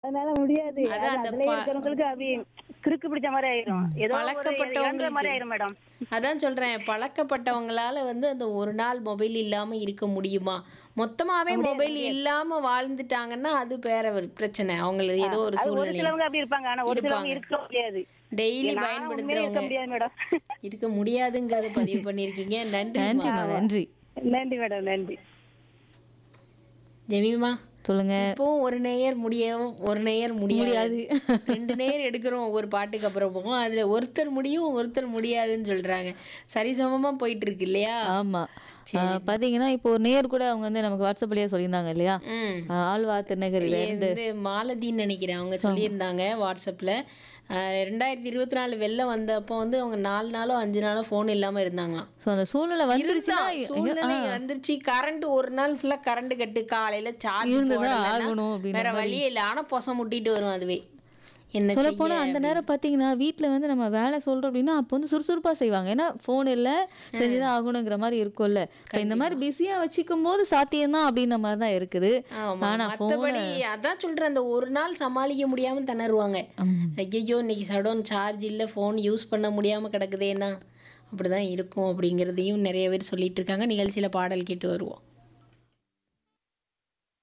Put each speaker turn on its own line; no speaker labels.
அதனால முடியாது
அதான்
அது
அந்த
அதுல
ப-
இருக்கிறவங்களுக்கு அப்படி கிறுக்கு பிடிச்ச மாதிரி ஆயிரும் ஏதோ ஒரு இழந்த
பழக்கப்பட்டவங்களுக்கு.
மாதிரி ஆயிரும் மேடம்
அதான் சொல்றேன் பழக்கப்பட்டவங்களால வந்து அந்த ஒரு நாள் மொபைல் இல்லாம இருக்க முடியுமா மொத்தமாவே மொபைல் இல்லாம வாழ்ந்துட்டாங்கன்னா அது வேற ஒரு பிரச்சனை அவங்களுக்கு ஏதோ ஒரு
அது ஒரு
சூழ்நிலை
சிலவங்க அப்படி இருப்பாங்க ஆனா ஒரு சிலவங்க
இருப்பாங்க.
இருக்க முடியாது
டெய்லி
நான் உண்மையிலே இருக்க
பயன்படுத்துறவங்க
முடியாது மேடம்
இருக்க முடியாதுங்கிறத பதிவு பண்ணிருக்கீங்க நன்றி
நன்றிம்மா நன்றி
நன்றி மேடம் நன்றி
ஜெமிமா
சொல்லுங்க
இப்போ ஒரு நேயர் முடியவும் ஒரு நேயர் முடியாது
முடியாது.
ரெண்டு நேயர் எடுக்கிறோம் ஒரு பாட்டுக்கு அப்புறம் போகும் அதுல ஒருத்தர் முடியும் ஒருத்தர் முடியாதுன்னு சொல்றாங்க சரிசமமா போயிட்டு இருக்கு இல்லையா
ஆமா ஆஹ் பாத்தீங்கன்னா இப்போ ஒரு நேர் கூட அவங்க வந்து நமக்கு வாட்ஸ்அப்லயே சொல்லியிருந்தாங்க இல்லையா
ம்
ஆஹ் ஆழ்வா திருநகரில இருந்து
வந்து மாலதின்னு நினைக்கிறேன் அவங்க சொல்லியிருந்தாங்க வாட்ஸ்அப்ல அஹ் ரெண்டாயிரத்தி இருபத்தி நாலு வெள்ளம் வந்தப்போ வந்து அவங்க நாலு நாளோ அஞ்சு நாளோ ஃபோன் இல்லாம இருந்தாங்களாம்
சோ அந்த சூழ்நிலை வந்துருச்சுன்னா
இருந்தா, சூழ்நிலை வந்துருச்சு கரண்ட் ஒரு நாள் ஃபுல்லா கரண்ட் கட்டு காலையில சார்ஜ்
இருந்துதான் ஆகணும் அப்படின்ற
வேற வழியே இல்ல ஆனா பொசம் முட்டிட்டு வரும் அதுவே என்ன
சொல்ல
செய்ய
போனா அந்த நேரம் பாத்தீங்கன்னா வீட்ல வந்து நம்ம வேலை சொல்றோம் அப்படின்னா அப்போ வந்து சுறுசுறுப்பா செய்வாங்க ஏன்னா போன் இல்ல செஞ்சுதான் ஆகணுங்கிற மாதிரி இருக்கும்ல இப்ப இந்த மாதிரி பிஸியா வச்சுக்கும் போது சாத்தியம்தான் அப்படின்ற மாதிரி தான் இருக்குது
ஆமா
ஆனா
மத்தபடி அதான் சொல்றேன் அந்த ஒரு நாள் சமாளிக்க முடியாம திணறுவாங்க
ம்.
ஐயோ இன்னைக்கு சடவுன் சார்ஜ் இல்ல ஃபோன் யூஸ் பண்ண முடியாம கிடக்குதேன்னா அப்படிதான் இருக்கும் அப்படிங்கிறதையும் நிறைய பேர் சொல்லிட்டு இருக்காங்க நிகழ்ச்சியில பாடல் கேட்டு வருவோம்